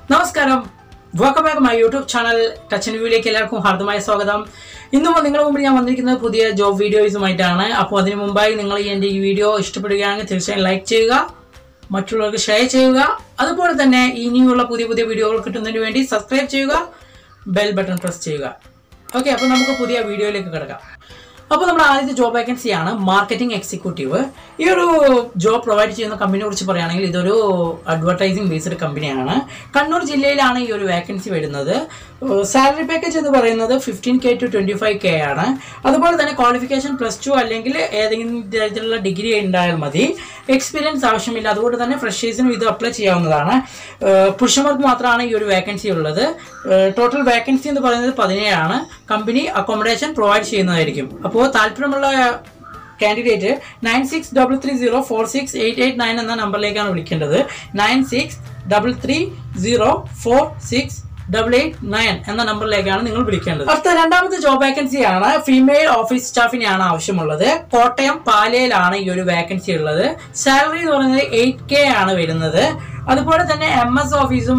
നമസ്കാരം welcome back my YouTube channel touch and വ്യൂയിലേക്ക് എല്ലാവർക്കും ഹാർദമായ സ്വാഗതം ഇന്നും നിങ്ങളുടെ മുമ്പിൽ ഞാൻ വന്നിരിക്കുന്നത് പുതിയ ജോബ് വീഡിയോസുമായിട്ടാണ് അപ്പോൾ അതിന് മുമ്പായി നിങ്ങൾ ഈ എൻ്റെ ഈ വീഡിയോ ഇഷ്ടപ്പെടുകയാണെങ്കിൽ തീർച്ചയായും ലൈക്ക് ചെയ്യുക മറ്റുള്ളവർക്ക് ഷെയർ ചെയ്യുക അതുപോലെ തന്നെ ഇനിയുള്ള പുതിയ പുതിയ വീഡിയോകൾ കിട്ടുന്നതിന് വേണ്ടി സബ്സ്ക്രൈബ് ചെയ്യുക ബെൽ ബട്ടൺ പ്രസ് ചെയ്യുക ഓക്കെ അപ്പോൾ നമുക്ക് പുതിയ വീഡിയോയിലേക്ക് കിടക്കാം അപ്പോൾ നമ്മുടെ ആദ്യത്തെ ജോബ് വേക്കൻസിയാണ് മാർക്കറ്റിംഗ് എക്സിക്യൂട്ടീവ് ഈ ഒരു ജോബ് പ്രൊവൈഡ് ചെയ്യുന്ന കമ്പനിയെ കുറിച്ച് പറയുകയാണെങ്കിൽ ഇതൊരു അഡ്വർടൈസിംഗ് ബേസ്ഡ് കമ്പനിയാണ് കണ്ണൂർ ജില്ലയിലാണ് ഈ ഒരു വേക്കൻസി വരുന്നത് സാലറി പാക്കേജ് എന്ന് പറയുന്നത് fifteen K to twenty five K ആണ് അതുപോലെ തന്നെ ക്വാളിഫിക്കേഷൻ പ്ലസ് ടു അല്ലെങ്കിൽ ഏതെങ്കിലും തരത്തിലുള്ള ഡിഗ്രി ഉണ്ടായാൽ മതി എക്സ്പീരിയൻസ് ആവശ്യമില്ല അതുകൊണ്ട് തന്നെ ഫ്രഷേഴ്സിനും ഇത് അപ്ലൈ ചെയ്യാവുന്നതാണ് ഏഹ് പുരുഷന്മാർക്ക് മാത്രമാണ് ഈ ഒരു വേക്കൻസി ഉള്ളത് ടോട്ടൽ വേക്കൻസി എന്ന് പറയുന്നത് പതിനേഴാണ് കമ്പനി അക്കോമഡേഷൻ പ്രൊവൈഡ് ചെയ്യുന്നതായിരിക്കും അപ്പോൾ താല്പര്യമുള്ള candidate nine six double three zero four six eight eight nine എന്ന നമ്പറിലേക്കാണ് വിളിക്കേണ്ടത് nine six double three zero four six double eight nine എന്ന നമ്പറിലേക്കാണ് നിങ്ങൾ വിളിക്കേണ്ടത് അടുത്ത രണ്ടാമത്തെ ജോബ് വേക്കൻസിയാണ് ഫീമെയിൽ ഓഫീസ് സ്റ്റാഫിനെയാണ് ആവശ്യമുള്ളത് കോട്ടയം പാലയിലാണ് ഈ ഒരു വേക്കൻസി ഉള്ളത് സാലറി എന്ന് പറയുന്നത് എയ്റ്റ് കെ ആണ് വരുന്നത് അതുപോലെ തന്നെ എം എസ് ഓഫീസും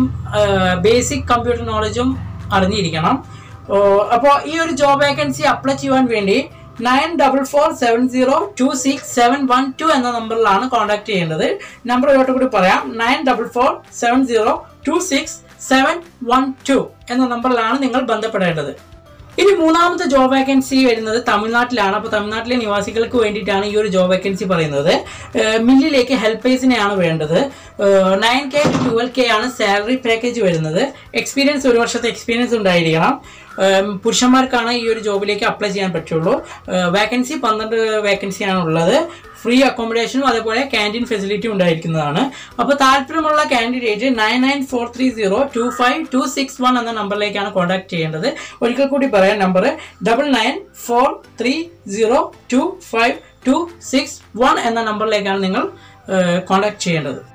ബേസിക് കമ്പ്യൂട്ടർ നോളജും അറിഞ്ഞിരിക്കണം അപ്പോൾ ഈ ഒരു ജോബ് വേക്കൻസി അപ്ലൈ ചെയ്യുവാൻ വേണ്ടി nine double four seven zero two six seven one two എന്ന നമ്പറിലാണ് കോൺടാക്ട് ചെയ്യേണ്ടത് നമ്പർ ഇങ്ങോട്ട് കൂടി പറയാം nine double four seven zero two six seven one two എന്ന നമ്പറിലാണ് നിങ്ങൾ ബന്ധപ്പെടേണ്ടത് ഇനി മൂന്നാമത്തെ ജോബ് വേക്കൻസി വരുന്നത് തമിഴ്നാട്ടിലാണ് അപ്പോൾ തമിഴ്നാട്ടിലെ നിവാസികൾക്ക് വേണ്ടിയിട്ടാണ് ഈ ഒരു ജോബ് വേക്കൻസി പറയുന്നത് ഏഹ് മില്ലിലേക്ക് ഹെൽപ്പേഴ്സിനെയാണ് വേണ്ടത് nine K to twelve K ആണ് സാലറി പാക്കേജ് വരുന്നത് എക്സ്പീരിയൻസ് ഒരു വർഷത്തെ എക്സ്പീരിയൻസ് ഉണ്ടായിരിക്കണം ഏഹ് പുരുഷന്മാർക്കാണ് ഈ ഒരു ജോബിലേക്ക് അപ്ലൈ ചെയ്യാൻ പറ്റുള്ളൂ വേക്കൻസി പന്ത്രണ്ട് വേക്കൻസിയാണ് ഉള്ളത് ഫ്രീ അക്കോമഡേഷനും അതേപോലെ ക്യാൻറ്റീൻ ഫെസിലിറ്റി ഉണ്ടായിരിക്കുന്നതാണ് അപ്പോൾ താല്പര്യമുള്ള candidate nine nine four three zero two five two six one എന്ന നമ്പറിലേക്കാണ് കോൺടാക്ട് ചെയ്യേണ്ടത് ഒരിക്കൽ കൂടി പറയാം number double nine four three zero two five two six one എന്ന നമ്പറിലേക്കാണ് നിങ്ങൾ കോൺടാക്ട് ചെയ്യേണ്ടത്